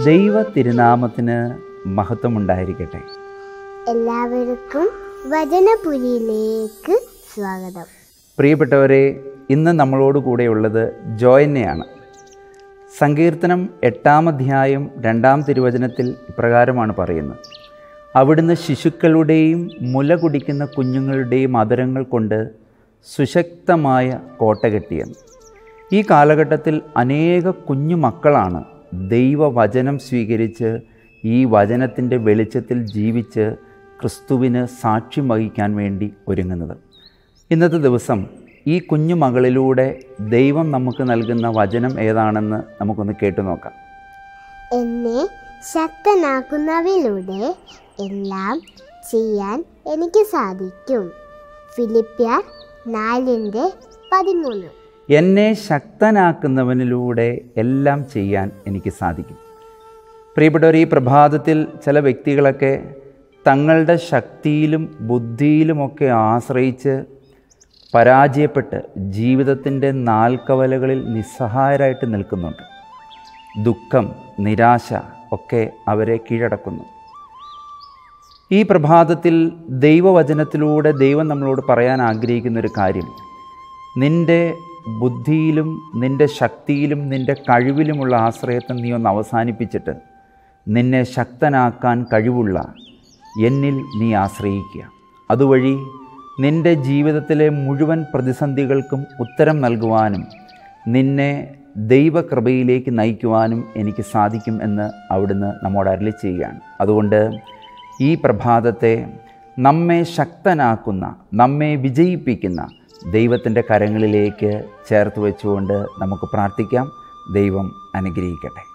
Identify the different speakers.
Speaker 1: ദൈവ തിരുനാമത്തിന് മഹത്വമുണ്ടായിരിക്കട്ടെ
Speaker 2: എല്ലാവർക്കും വചനപുരിയിലേക്ക് സ്വാഗതം
Speaker 1: പ്രിയപ്പെട്ടവരെ ഇന്ന് നമ്മളോട് കൂടെയുള്ളത് ജോയന്നെയാണ് സങ്കീർത്തനം എട്ടാം അധ്യായം രണ്ടാം തിരുവചനത്തിൽ ഇപ്രകാരമാണ് പറയുന്നത് അവിടുന്ന് ശിശുക്കളുടെയും മുല കുടിക്കുന്ന കുഞ്ഞുങ്ങളുടെയും അതരങ്ങൾ കൊണ്ട് സുശക്തമായ കോട്ട കെട്ടിയെന്ന് ഈ കാലഘട്ടത്തിൽ അനേക കുഞ്ഞു മക്കളാണ് ദൈവവചനം സ്വീകരിച്ച് ഈ വചനത്തിൻ്റെ വെളിച്ചത്തിൽ ജീവിച്ച് ക്രിസ്തുവിന് സാക്ഷ്യം വഹിക്കാൻ വേണ്ടി ഒരുങ്ങുന്നത് ഇന്നത്തെ ദിവസം ഈ കുഞ്ഞു മകളിലൂടെ ദൈവം നമുക്ക് നൽകുന്ന വചനം ഏതാണെന്ന് നമുക്കൊന്ന് കേട്ടു നോക്കാം
Speaker 2: എന്നെ ശക്തനാക്കുന്നവയിലൂടെ എല്ലാം ചെയ്യാൻ എനിക്ക് സാധിക്കും ഫിലിപ്പിയർ നാലിൻ്റെ പതിമൂന്ന്
Speaker 1: എന്നെ ശക്തനാക്കുന്നവനിലൂടെ എല്ലാം ചെയ്യാൻ എനിക്ക് സാധിക്കും പ്രിയപ്പെട്ടവർ ഈ പ്രഭാതത്തിൽ ചില വ്യക്തികളൊക്കെ തങ്ങളുടെ ശക്തിയിലും ബുദ്ധിയിലുമൊക്കെ ആശ്രയിച്ച് പരാജയപ്പെട്ട് ജീവിതത്തിൻ്റെ നാൽക്കവലകളിൽ നിസ്സഹായരായിട്ട് നിൽക്കുന്നുണ്ട് ദുഃഖം നിരാശ ഒക്കെ അവരെ കീഴടക്കുന്നു ഈ പ്രഭാതത്തിൽ ദൈവവചനത്തിലൂടെ ദൈവം നമ്മളോട് പറയാൻ ആഗ്രഹിക്കുന്ന ഒരു കാര്യം നിൻ്റെ ബുദ്ധിയിലും നിൻ്റെ ശക്തിയിലും നിൻ്റെ കഴിവിലുമുള്ള ആശ്രയത്വം നീ ഒന്ന് അവസാനിപ്പിച്ചിട്ട് നിന്നെ ശക്തനാക്കാൻ കഴിവുള്ള എന്നിൽ നീ ആശ്രയിക്കുക അതുവഴി നിൻ്റെ ജീവിതത്തിലെ മുഴുവൻ പ്രതിസന്ധികൾക്കും ഉത്തരം നൽകുവാനും നിന്നെ ദൈവകൃപയിലേക്ക് നയിക്കുവാനും എനിക്ക് സാധിക്കും എന്ന് അവിടുന്ന് നമ്മോട് അരളി ചെയ്യുകയാണ് അതുകൊണ്ട് ഈ പ്രഭാതത്തെ നമ്മെ ശക്തനാക്കുന്ന നമ്മെ വിജയിപ്പിക്കുന്ന ദൈവത്തിൻ്റെ കരങ്ങളിലേക്ക് ചേർത്ത് വെച്ചുകൊണ്ട് നമുക്ക് പ്രാർത്ഥിക്കാം ദൈവം അനുഗ്രഹിക്കട്ടെ